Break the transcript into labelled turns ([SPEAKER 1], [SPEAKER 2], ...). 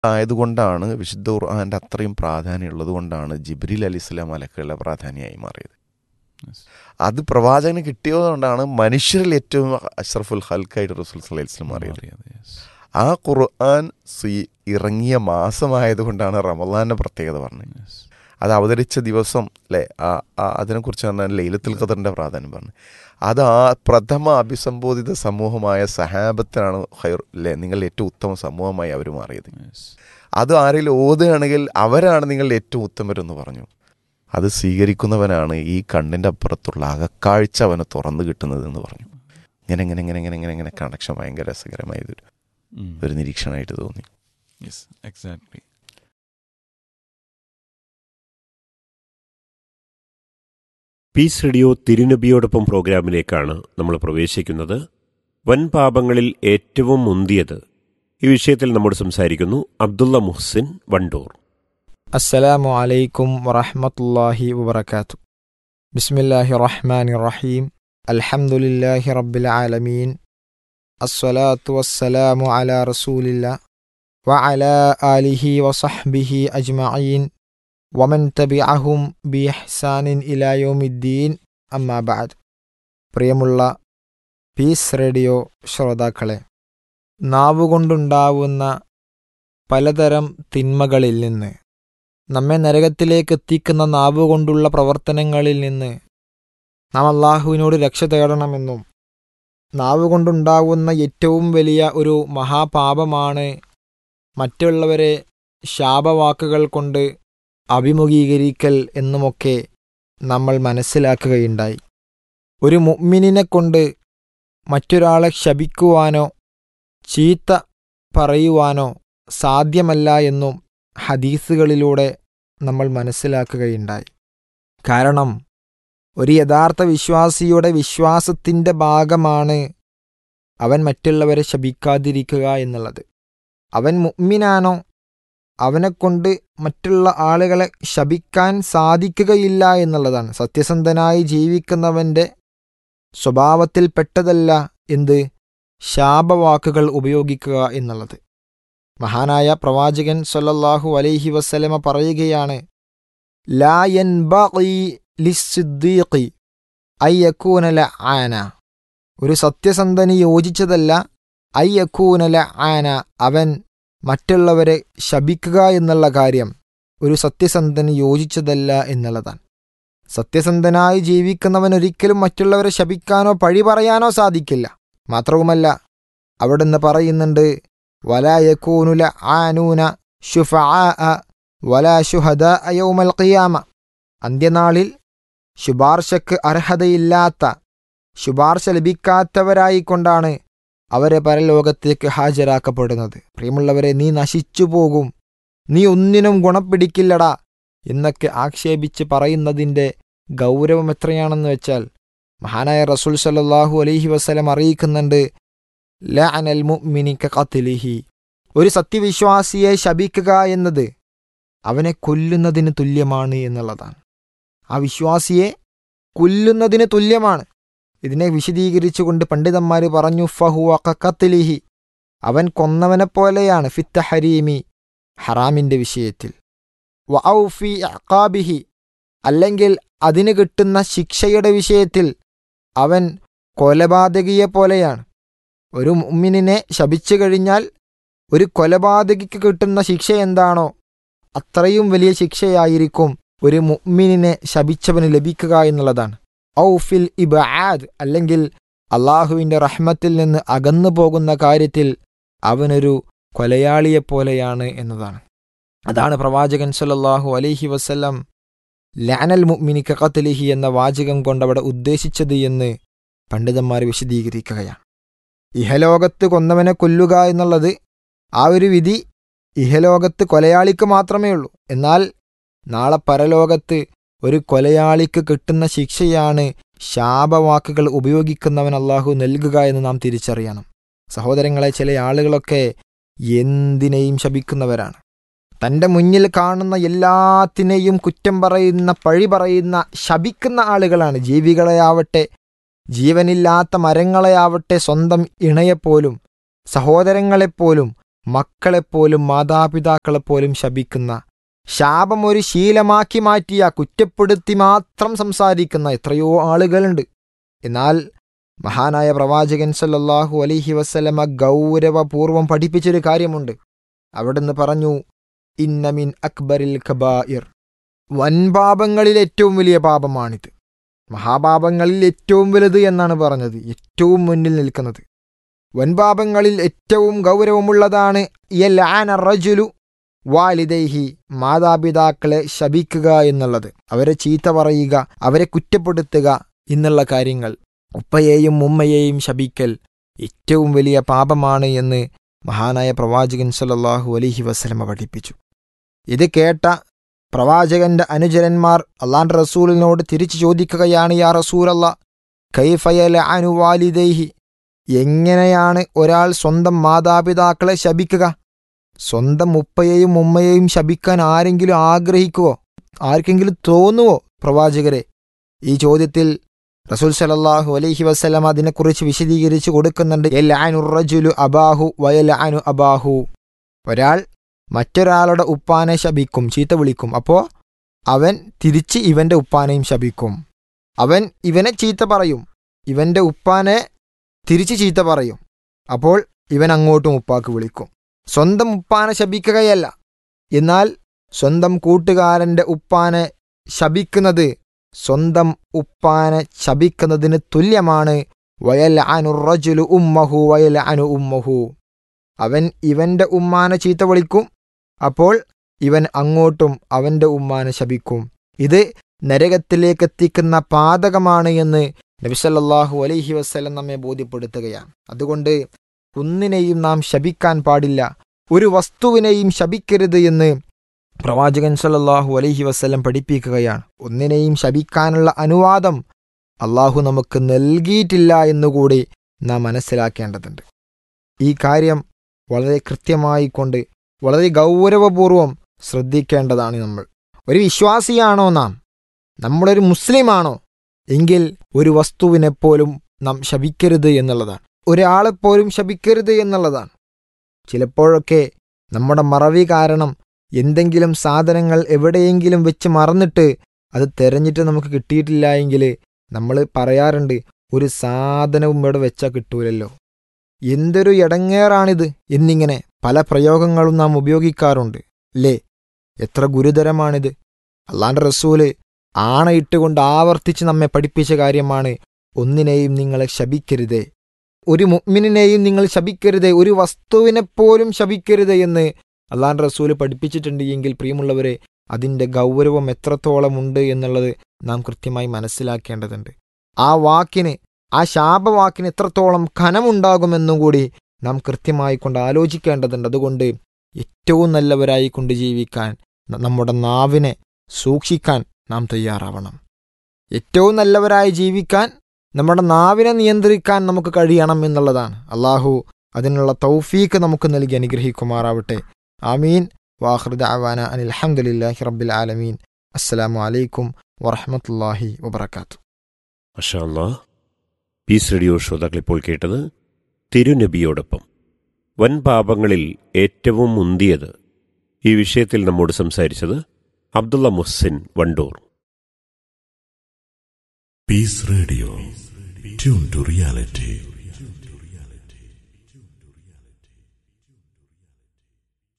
[SPEAKER 1] ആയതുകൊണ്ടാണ് വിശുദ്ധ ഖുർആൻ്റെ അത്രയും പ്രാധാന്യം ഉള്ളതുകൊണ്ടാണ് ജിബ്രീൽ അലി ഇസ്ലാം മലക്കുകളുടെ പ്രാധാന്യമായി മാറിയത് അത് പ്രവാചകന് കിട്ടിയതുകൊണ്ടാണ് മനുഷ്യരിൽ ഏറ്റവും അഷ്റഫുൽ ഹൽക്കായിട്ട് റസൂൽ സല്ലല്ലാഹു അലൈഹി വസല്ലം മാറിയത് ആ ഖുർആൻ സ്വീ- ഇറങ്ങിയ മാസമായതുകൊണ്ടാണ് റമദാൻ്റെ പ്രത്യേകത പറഞ്ഞത് അത് അവതരിച്ച ദിവസം അല്ലേ ആ ആ- അതിനെക്കുറിച്ച് പറഞ്ഞാൽ ലൈലത്തുൽ ഖദറിൻ്റെ പ്രാധാന്യം പറഞ്ഞു അത് ആ പ്രഥമ അഭിസംബോധിത സമൂഹമായ സഹാബത്തിനാണ് ഹൈർ അല്ലേ നിങ്ങളുടെ ഏറ്റവും ഉത്തമ സമൂഹമായി അവർ മാറിയത് അത് ആരെങ്കിലും ഓതുകയാണെങ്കിൽ അവരാണ് നിങ്ങളുടെ ഏറ്റവും ഉത്തമരെന്ന് പറഞ്ഞു അത് സ്വീകരിക്കുന്നവനാണ് ഈ കണ്ണിൻ്റെ അപ്പുറത്തുള്ള അകക്കാഴ്ച അവന് തുറന്നു കിട്ടുന്നത് എന്ന് പറഞ്ഞു ഇങ്ങനെ ഇങ്ങനെ ഇങ്ങനെ ഇങ്ങനെ ഇങ്ങനെ ഇങ്ങനെ കണക്ഷൻ ഭയങ്കര രസകരമായതൊരു ഒരു നിരീക്ഷണമായിട്ട് തോന്നി
[SPEAKER 2] യെസ് എക്സാക്ട്ലി
[SPEAKER 3] പീസ് റേഡിയോ തിരുനബിയോടൊപ്പം പ്രോഗ്രാമിലേക്കാണ് നമ്മൾ പ്രവേശിക്കുന്നത് വൻ പാപങ്ങളിൽ ഏറ്റവും മുന്തിയത് ഈ വിഷയത്തിൽ നമ്മോട് സംസാരിക്കുന്നു അബ്ദുള്ള മുഹ്സിൻ വണ്ടൂർ
[SPEAKER 4] السلام عليكم ورحمة الله وبركاته بسم الله الرحمن الرحيم الحمد لله رب العالمين الصلاة والسلام على رسول الله وعلى آله وصحبه أجمعين ومن تبعهم بإحسان إلى يوم الدين أما بعد പ്രിയമുള്ള പീസ് റേഡിയോ ശ്രോതാക്കളെ നാവുകൊണ്ടുണ്ടാവുന്ന പലതരം തിന്മകളിൽ നിന്ന് നമ്മെ നരകത്തിലേക്ക് എത്തിക്കുന്ന നാവുകൊണ്ടുള്ള പ്രവർത്തനങ്ങളിൽ നിന്ന് നാം അള്ളാഹുവിനോട് രക്ഷ തേടണമെന്നും നാവുകൊണ്ടുണ്ടാകുന്ന ഏറ്റവും വലിയ ഒരു മഹാപാപമാണ് മറ്റുള്ളവരെ ശാപവാക്കുകൾ കൊണ്ട് അഭിമുഖീകരിക്കൽ എന്നുമൊക്കെ നമ്മൾ മനസ്സിലാക്കുകയുണ്ടായി ഒരു മുഅ്മിനിനെ കൊണ്ട് മറ്റൊരാളെ ശപിക്കുവാനോ ചീത്ത പറയുവാനോ സാധ്യമല്ല എന്നും ഹദീസുകളിലൂടെ നമ്മൾ മനസ്സിലാക്കുകയുണ്ടായി കാരണം ഒരു യഥാർത്ഥ വിശ്വാസിയുടെ വിശ്വാസത്തിൻ്റെ ഭാഗമാണ് അവൻ മറ്റുള്ളവരെ ശപിക്കാതിരിക്കുക എന്നുള്ളത് അവൻ മുഅ്മിനാണോ അവനെക്കൊണ്ട് മറ്റുള്ള ആളുകളെ ശപിക്കാൻ സാധിക്കുകയില്ല എന്നുള്ളതാണ് സത്യസന്ധനായി ജീവിക്കുന്നവൻ്റെ സ്വഭാവത്തിൽപ്പെട്ടതല്ല എന്ത് ശാപവാക്കുകൾ ഉപയോഗിക്കുക എന്നുള്ളത് മഹാനായ പ്രവാചകൻ സല്ലല്ലാഹു അലൈഹി വസല്ലമ പറയുകയാണ് ലാ യൻബഗി ലിസ്സിദ്ദീഖി അയ്യക്കൂന ലആന ഒരു സത്യസന്ധന് യോജിച്ചതല്ല അയ്യക്കൂന ലആന അവൻ മറ്റുള്ളവരെ ശപിക്കുക എന്നുള്ള കാര്യം ഒരു സത്യസന്ധന് യോജിച്ചതല്ല എന്നുള്ളതാണ് സത്യസന്ധനായി ജീവിക്കുന്നവൻ ഒരിക്കലും മറ്റുള്ളവരെ ശപിക്കാനോ പഴി പറയാനോ സാധിക്കില്ല മാത്രവുമല്ല അവിടുന്ന് പറയുന്നുണ്ട് ولا يكون لعانون شفعاء ولا شهداء يوم القيامة അന്ത്യനാളിൽ ശുപാർശക്ക് അർഹതയില്ലാത്ത ശുപാർശ ലഭിക്കാത്തവരായിക്കൊണ്ടാണ് അവരെ പരലോകത്തേക്ക് ഹാജരാക്കപ്പെടുന്നത് പ്രിയമുള്ളവരെ നീ നശിച്ചു പോകും നീ ഒന്നിനും ഗുണപ്പിടിക്കില്ലടാ എന്നൊക്കെ ആക്ഷേപിച്ച് പറയുന്നതിൻ്റെ ഗൗരവം എത്രയാണെന്ന് വെച്ചാൽ മഹാനായ റസൂൽ സല്ലല്ലാഹു അലൈഹി വസല്ലം അറിയിക്കുന്നുണ്ട് ലഅനൽ മുഅ്മിനി കഖത്ലിഹി ഒരു സത്യവിശ്വാസിയെ ശപിക്കുക എന്നത് അവനെ കൊല്ലുന്നതിന് തുല്യമാണ് എന്നുള്ളതാണ് ആ വിശ്വാസിയെ കൊല്ലുന്നതിന് തുല്യമാണ് ഇതിനെ വിശദീകരിച്ചുകൊണ്ട് പണ്ഡിതന്മാർ പറഞ്ഞു ഫഹുവ കഖത്ലിഹി അവൻ കൊന്നവനെ പോലെയാണ് ഫിത്ത ഹരീമി ഹറാമിൻ്റെ വിഷയത്തിൽ വഔഫി അഖാബിഹി അല്ലെങ്കിൽ അതിന് കിട്ടുന്ന ശിക്ഷയുടെ വിഷയത്തിൽ അവൻ കൊലപാതകിയെ പോലെയാണ് ഒരു മുമ്മിനെ ശപിച്ചു കഴിഞ്ഞാൽ ഒരു കൊലപാതകിക്ക് കിട്ടുന്ന ശിക്ഷ എന്താണോ അത്രയും വലിയ ശിക്ഷയായിരിക്കും ഒരു മുഅ്മിനിനെ ശപിച്ചവന് ലഭിക്കുക എന്നുള്ളതാണ് ഔഫിൽ ഇബാദ് അല്ലെങ്കിൽ അള്ളാഹുവിൻ്റെ റഹ്മത്തിൽ നിന്ന് അകന്നു പോകുന്ന കാര്യത്തിൽ അവനൊരു കൊലയാളിയെപ്പോലെയാണ് എന്നതാണ് അതാണ് പ്രവാചകൻ സല്ലല്ലാഹു അലൈഹി വസല്ലം ലാനൽ മുഅ്മിനി കഖത്ലിഹി എന്ന വാചകം കൊണ്ട് അവിടെ ഉദ്ദേശിച്ചത് എന്ന് പണ്ഡിതന്മാർ വിശദീകരിക്കുകയാണ് ഇഹലോകത്ത് കൊന്നവനെ കൊല്ലുക എന്നുള്ളത് ആ ഒരു വിധി ഇഹലോകത്ത് കൊലയാളിക്ക് മാത്രമേ ഉള്ളൂ എന്നാൽ നാളെ പരലോകത്ത് ഒരു കൊലയാളിക്ക് കിട്ടുന്ന ശിക്ഷയാണ് ശാപവാക്കുകൾ ഉപയോഗിക്കുന്നവൻ അള്ളാഹു നൽകുക എന്ന് നാം തിരിച്ചറിയണം സഹോദരങ്ങളെ ചില ആളുകളൊക്കെ എന്തിനേയും ശപിക്കുന്നവരാണ് തൻ്റെ മുന്നിൽ കാണുന്ന എല്ലാത്തിനെയും കുറ്റം പറയുന്ന പഴി പറയുന്ന ശപിക്കുന്ന ആളുകളാണ് ജീവികളെയാവട്ടെ ജീവനില്ലാത്ത മരങ്ങളെയാവട്ടെ സ്വന്തം ഇണയെപ്പോലും സഹോദരങ്ങളെപ്പോലും മക്കളെപ്പോലും മാതാപിതാക്കളെപ്പോലും ശപിക്കുന്ന ശാപം ഒരു ശീലമാക്കി മാറ്റിയ കുറ്റപ്പെടുത്തി മാത്രം സംസാരിക്കുന്ന എത്രയോ ആളുകളുണ്ട് എന്നാൽ മഹാനായ പ്രവാചകൻ സല്ലല്ലാഹു അലൈഹി വസല്ലമ ഗൗരവപൂർവം പഠിപ്പിച്ചൊരു കാര്യമുണ്ട് അവിടുന്ന് പറഞ്ഞു ഇന്നമിൻ അക്ബറിൽ കബായിർ വൻപാപങ്ങളിൽ ഏറ്റവും വലിയ പാപമാണിത് മഹാപാപങ്ങളിൽ ഏറ്റവും വലുത് എന്നാണ് പറഞ്ഞത് ഏറ്റവും മുന്നിൽ നിൽക്കുന്നത് വൻപാപങ്ങളിൽ ഏറ്റവും ഗൗരവമുള്ളതാണ് യൽആന റജുലു വാലിദൈഹി മാതാപിതാക്കളെ ശപിക്കുക എന്നുള്ളത് അവരെ ചീത്ത പറയുക അവരെ കുറ്റപ്പെടുത്തുക എന്നുള്ള കാര്യങ്ങൾ ഉപ്പയെയും ഉമ്മയെയും ശപിക്കൽ ഏറ്റവും വലിയ പാപമാണ് എന്ന് മഹാനായ പ്രവാചകൻ സല്ലല്ലാഹു അലൈഹി വസല്ലമ പഠിപ്പിച്ചു ഇത് കേട്ട പ്രവാചകന്റെ അനുചരന്മാർ അള്ളാന്റെ റസൂലിനോട് തിരിച്ചു ചോദിക്കുകയാണ് യാ റസൂലല്ല കൈഫയല അനുവാലിദൈഹി എങ്ങനെയാണ് ഒരാൾ സ്വന്തം മാതാപിതാക്കളെ ശപിക്കുക സ്വന്തം ഉപ്പയെയും ഉമ്മയെയും ശപിക്കാൻ ആരെങ്കിലും ആഗ്രഹിക്കുവോ ആർക്കെങ്കിലും തോന്നുവോ പ്രവാചകരെ ഈ ചോദ്യത്തിൽ റസൂൽ സലല്ലാഹു അലൈഹി വസ്ലം അതിനെക്കുറിച്ച് വിശദീകരിച്ച് കൊടുക്കുന്നുണ്ട് റജുലു അബാഹു വയലാനു അബാഹു ഒരാൾ മറ്റൊരാളുടെ ഉപ്പാനെ ശപിക്കും ചീത്ത വിളിക്കും അപ്പോൾ അവൻ തിരിച്ച് ഇവന്റെ ഉപ്പാനെയും ശപിക്കും അവൻ ഇവനെ ചീത്ത പറയും ഇവന്റെ ഉപ്പാനെ തിരിച്ച് ചീത്ത പറയും അപ്പോൾ ഇവൻ അങ്ങോട്ടും ഉപ്പാക്ക് വിളിക്കും സ്വന്തം ഉപ്പാനെ ശപിക്കുകയല്ല എന്നാൽ സ്വന്തം കൂട്ടുകാരന്റെ ഉപ്പാനെ ശപിക്കുന്നത് സ്വന്തം ഉപ്പാനെ ശപിക്കുന്നതിന് തുല്യമാണ് വയൽ അനുറജുലു ഉമ്മഹു വയൽ അനു ഉമ്മഹു അവൻ ഇവന്റെ ഉമ്മാനെ ചീത്ത വിളിക്കും അപ്പോൾ ഇവൻ അങ്ങോട്ടും അവന്റെ ഉമ്മാനെ ശപിക്കും ഇത് നരകത്തിലേക്ക് എത്തിക്കുന്ന പാതകമാണ് എന്ന് നബിസല്ലാഹു അലൈഹി വസ്ലം നമ്മെ ബോധ്യപ്പെടുത്തുകയാണ് അതുകൊണ്ട് ഒന്നിനെയും നാം ശപിക്കാൻ പാടില്ല ഒരു വസ്തുവിനെയും ശപിക്കരുത് എന്ന് പ്രവാചകൻ സല്ലല്ലാഹു അലൈഹി വസ്ലം പഠിപ്പിക്കുകയാണ് ഒന്നിനെയും ശപിക്കാനുള്ള അനുവാദം അള്ളാഹു നമുക്ക് നൽകിയിട്ടില്ല എന്നുകൂടി നാം മനസ്സിലാക്കേണ്ടതുണ്ട് ഈ കാര്യം വളരെ കൃത്യമായി കൊണ്ട് വളരെ ഗൗരവപൂർവം ശ്രദ്ധിക്കേണ്ടതാണ് നമ്മൾ ഒരു വിശ്വാസിയാണോ നാം നമ്മളൊരു മുസ്ലിമാണോ എങ്കിൽ ഒരു വസ്തുവിനെപ്പോലും നാം ശപിക്കരുത് എന്നുള്ളതാണ് ഒരാളെപ്പോലും ശപിക്കരുത് എന്നുള്ളതാണ് ചിലപ്പോഴൊക്കെ നമ്മുടെ മറവി കാരണം എന്തെങ്കിലും സാധനങ്ങൾ എവിടെയെങ്കിലും വെച്ച് മറന്നിട്ട് അത് തെരഞ്ഞിട്ട് നമുക്ക് കിട്ടിയിട്ടില്ല എങ്കിൽ നമ്മൾ പറയാറുണ്ട് ഒരു സാധനവും ഇവിടെ വെച്ചാൽ കിട്ടൂലല്ലോ എന്തൊരു ഇടങ്ങേറാണിത് എന്നിങ്ങനെ പല പ്രയോഗങ്ങളും നാം ഉപയോഗിക്കാറുണ്ട് അല്ലേ എത്ര ഗുരുതരമാണിത് അള്ളാന്റെ റസൂല് ആണയിട്ടുകൊണ്ട് ആവർത്തിച്ച് നമ്മെ പഠിപ്പിച്ച കാര്യമാണ് ഒന്നിനെയും നിങ്ങളെ ശപിക്കരുതേ ഒരു മുഅ്മിനിനെയും നിങ്ങൾ ശപിക്കരുതേ ഒരു വസ്തുവിനെപ്പോലും ശപിക്കരുത് എന്ന് അള്ളാൻ റസൂല് പഠിപ്പിച്ചിട്ടുണ്ട് എങ്കിൽ പ്രിയമുള്ളവരെ അതിൻ്റെ ഗൗരവം എത്രത്തോളം ഉണ്ട് എന്നുള്ളത് നാം കൃത്യമായി മനസ്സിലാക്കേണ്ടതുണ്ട് ആ വാക്കിന് ആ ശാപവാക്കിന് എത്രത്തോളം ഖനമുണ്ടാകുമെന്നും കൂടി നാം കൃത്യമായി കൊണ്ട് ആലോചിക്കേണ്ടതുണ്ട് അതുകൊണ്ട് ഏറ്റവും നല്ലവരായി കൊണ്ട് ജീവിക്കാൻ ന- നമ്മുടെ നാവിനെ സൂക്ഷിക്കാൻ നാം തയ്യാറാവണം ഏറ്റവും നല്ലവരായി ജീവിക്കാൻ നമ്മുടെ നാവിനെ നിയന്ത്രിക്കാൻ നമുക്ക് കഴിയണം എന്നുള്ളതാണ് അള്ളാഹു അതിനുള്ള തൗഫീക്ക് നമുക്ക് നൽകി അനുഗ്രഹിക്കുമാറാവട്ടെ ആമീൻ വാഹൃദ അവാന അനിൽ അഹമ്മദില്ലാഹി റബ്ബിൽ ആലമീൻ അസ്സലാമു അലൈക്കും വറഹമത്തല്ലാഹി വബർക്കാത്തു
[SPEAKER 3] മഷാല്ലാ പീസ് റേഡിയോ ശ്രോതാക്കൾ ഇപ്പോൾ കേട്ടത് തിരുനബിയോടൊപ്പം വൻ പാപങ്ങളിൽ ഏറ്റവും മുന്തിയത് ഈ വിഷയത്തിൽ നമ്മോട് സംസാരിച്ചത് Abdulla Muhsin Wandoor
[SPEAKER 5] Peace Radio. Tune to reality.